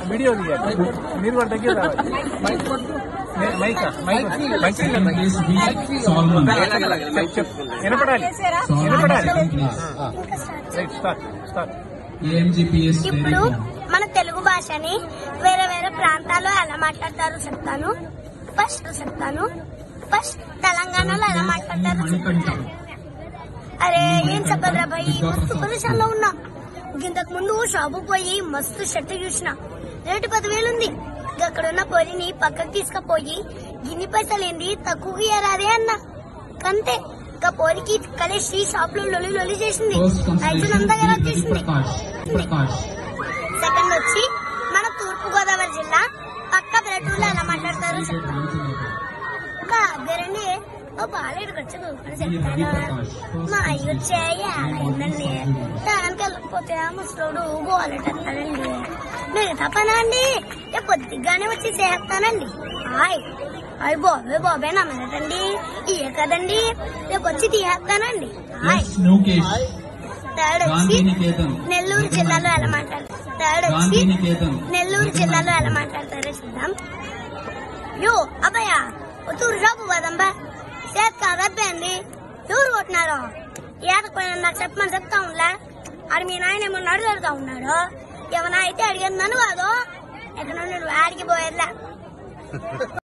Video తీయాలి మీరు కూడా దగ్గర రావాలి mike mike mike mike Please be Solomon. వినపడాలి Solomon వినపడాలి second please. Right start start AMGPS ఇప్పుడు Dairy మన తెలుగు భాషని వేరే వేరే ప్రాంతాల్లో ఎలా మాట్లాడతారో చెప్తాను ఫస్ట్ చెప్తాను ఫస్ట్ తెలంగాణలో ఎలా మాట్లాడతారో మణికంఠ అరే ఏం చెప్పదురా భయ్ మస్తు పొజిషన్ లో ఉన్నా ఇంతకు ముందు షాపు పోయి మస్తు షర్ట్ చూసిన రేటు పదివేలు ఉంది అక్కడ ఉన్న పొరిని పక్కకు తీసుకుపోయి గిన్ని పైసలు ఏంది తక్కువ ఇయ్యరాదే అన్న కంతే ఇంకా పోరికి కలిసి షాప్ లో లొలి లొలి చేసింది ఫస్ట్ ఐదు కన్సల్టేషన్ వందల రవి చేసింది ప్రకాష్ ప్రకాష్ సెకండ్ వచ్చి మన తూర్పు గోదావరి జిల్లా పక్క పల్లెటూరులో ఎలా మాట్లాడతారు చెప్తాను ఒక అద్దరండి ఓ బాలేడు వచ్చి కూర్చొని చెప్తాను మా అయ్య వచ్చాయి ఆడైందండి దానికి వెళ్ళకపోతే ఆ ముసలోడు గోలెట్టేస్తాడండి మిగతా పనా అండి రేపు పొద్దుగానే వచ్చి చేస్తానండి హాయ్ హాయ్ బాబే బాబే నమ్మదండి ఇయే కదండి రేపు వచ్చి తీసేస్తానండి హాయ్ ఎస్ లోకేష్ థర్డ్ వచ్చి గాంధీనికేతన్ నెల్లూరు జిల్లాలో ఎలా మాట్లాడతారు థర్డ్ వచ్చి గాంధీనికేతన్ నెల్లూరు జిల్లాలో ఎలా మాట్లాడతారో చూద్దాం యో అబ్బాయ తూరు షాపు పోదాంబా చేతి కాదబ్బేంది ఎవరు కొట్టినారో ఏదకపోయినా నాకు చెప్పమని చెప్తా ఉండా ఆడు మీ నాయన ఏమన్నా అడుగుతా ఉన్నాడు ఏమన్నా అయితే అడిగిందని కాదు ఎక్కడ నుండి ఆడికి పోయేదిలే